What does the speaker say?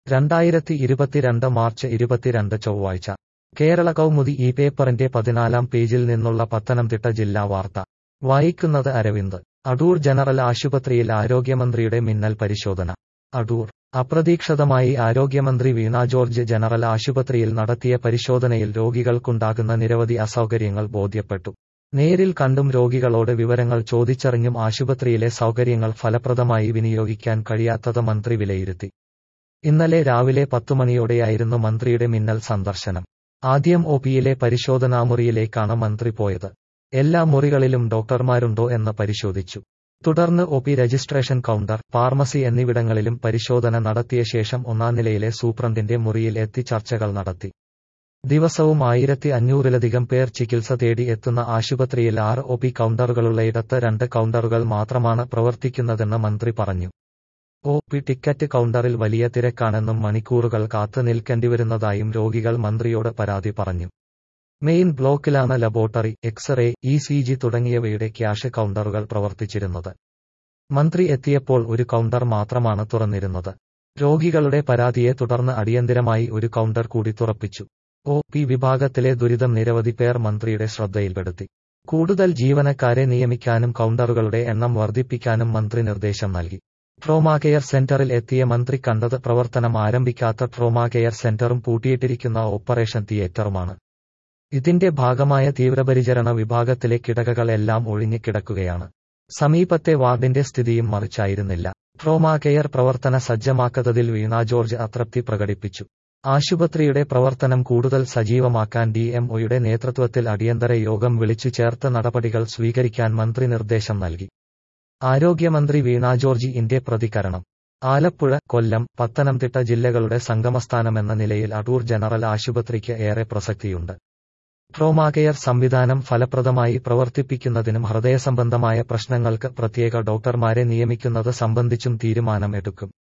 രണ്ടായിരത്തി ഇരുപത്തിരണ്ട് മാർച്ച് ഇരുപത്തിരണ്ട് ചൊവ്വാഴ്ച കേരള കൗമുദി ഈ പേപ്പറിന്റെ പതിനാലാം പേജിൽ നിന്നുള്ള പത്തനംതിട്ട ജില്ലാ വാർത്ത വായിക്കുന്നത് അരവിന്ദ് അടൂർ ജനറൽ ആശുപത്രിയിൽ ആരോഗ്യമന്ത്രിയുടെ മിന്നൽ പരിശോധന അടൂർ അപ്രതീക്ഷിതമായി ആരോഗ്യമന്ത്രി വീണ ജോർജ് ജനറൽ ആശുപത്രിയിൽ നടത്തിയ പരിശോധനയിൽ രോഗികൾക്കുണ്ടാകുന്ന നിരവധി അസൗകര്യങ്ങൾ ബോധ്യപ്പെട്ടു നേരിൽ കണ്ടും രോഗികളോട് വിവരങ്ങൾ ചോദിച്ചറിഞ്ഞും ആശുപത്രിയിലെ സൗകര്യങ്ങൾ ഫലപ്രദമായി വിനിയോഗിക്കാൻ കഴിയാത്തത് മന്ത്രി വിലയിരുത്തി ഇന്നലെ രാവിലെ പത്തുമണിയോടെയായിരുന്നു മന്ത്രിയുടെ മിന്നൽ സന്ദർശനം ആദ്യം ഒ പിയിലെ പരിശോധനാമുറിയിലേക്കാണ് മന്ത്രി പോയത് എല്ലാ മുറികളിലും ഡോക്ടർമാരുണ്ടോ എന്ന് പരിശോധിച്ചു തുടർന്ന് O P registration counter pharmacy എന്നിവിടങ്ങളിലും പരിശോധന നടത്തിയ ശേഷം ഒന്നാം നിലയിലെ സൂപ്രണ്ടിന്റെ മുറിയിൽ എത്തി ചർച്ചകൾ നടത്തി ദിവസവും ആയിരത്തി അഞ്ഞൂറിലധികം പേർ ചികിത്സ തേടി എത്തുന്ന ആശുപത്രിയിൽ ആറ് ഒ പി കൗണ്ടറുകളുള്ളയിടത്ത് രണ്ട് കൗണ്ടറുകൾ മാത്രമാണ് പ്രവർത്തിക്കുന്നതെന്ന് മന്ത്രി പറഞ്ഞു ഒ പി ടിക്കറ്റ് കൗണ്ടറിൽ വലിയ തിരക്കാണെന്നും മണിക്കൂറുകൾ കാത്തു നിൽക്കേണ്ടിവരുന്നതായും രോഗികൾ മന്ത്രിയോട് പരാതി പറഞ്ഞു മെയിൻ ബ്ലോക്കിലാണ് laboratory x ray E C G തുടങ്ങിയവയുടെ ക്യാഷ് കൗണ്ടറുകൾ പ്രവർത്തിച്ചിരുന്നത് മന്ത്രി എത്തിയപ്പോൾ ഒരു കൗണ്ടർ മാത്രമാണ് തുറന്നിരുന്നത് രോഗികളുടെ പരാതിയെ തുടർന്ന് അടിയന്തിരമായി ഒരു കൗണ്ടർ കൂടി തുറപ്പിച്ചു ഒ പി വിഭാഗത്തിലെ ദുരിതം നിരവധി പേർ മന്ത്രിയുടെ ശ്രദ്ധയിൽപ്പെടുത്തി കൂടുതൽ ജീവനക്കാരെ നിയമിക്കാനും കൗണ്ടറുകളുടെ എണ്ണം വർദ്ധിപ്പിക്കാനും മന്ത്രി നിർദ്ദേശം നൽകി ട്രോമാ കെയർ സെന്ററിൽ എത്തിയ മന്ത്രി കണ്ടത് പ്രവർത്തനം ആരംഭിക്കാത്ത ട്രോമാ കെയർ സെന്ററും പൂട്ടിയിട്ടിരിക്കുന്ന ഓപ്പറേഷൻ തിയേറ്ററുമാണ് ഇതിന്റെ ഭാഗമായ തീവ്രപരിചരണ വിഭാഗത്തിലെ കിടകകൾ എല്ലാം ഒഴിഞ്ഞു കിടക്കുകയാണ് സമീപത്തെ വാർഡിന്റെ സ്ഥിതിയും മറിച്ചായിരുന്നില്ല ട്രോമാ കെയർ പ്രവർത്തന സജ്ജമാക്കാത്തതിൽ വീണ ജോർജ് അതൃപ്തി പ്രകടിപ്പിച്ചു ആശുപത്രിയുടെ പ്രവർത്തനം കൂടുതൽ സജീവമാക്കാൻ ഡിഎംഒയുടെ നേതൃത്വത്തിൽ അടിയന്തര യോഗം വിളിച്ചു ചേർത്ത് നടപടികൾ സ്വീകരിക്കാൻ മന്ത്രി നിർദ്ദേശം നൽകി ആരോഗ്യമന്ത്രി വീണ ജോർജി ഇന്ത്യ പ്രതികരണം ആലപ്പുഴ കൊല്ലം പത്തനംതിട്ട ജില്ലകളുടെ സംഗമസ്ഥാനമെന്ന നിലയിൽ അടൂർ ജനറൽ ആശുപത്രിക്ക് ഏറെ പ്രസക്തിയുണ്ട് ട്രോമാകെയർ സംവിധാനം ഫലപ്രദമായി പ്രവർത്തിപ്പിക്കുന്നതിനും ഹൃദയസംബന്ധമായ പ്രശ്നങ്ങൾക്ക് പ്രത്യേക ഡോക്ടർമാരെ നിയമിക്കുന്നത് സംബന്ധിച്ചും തീരുമാനം എടുക്കും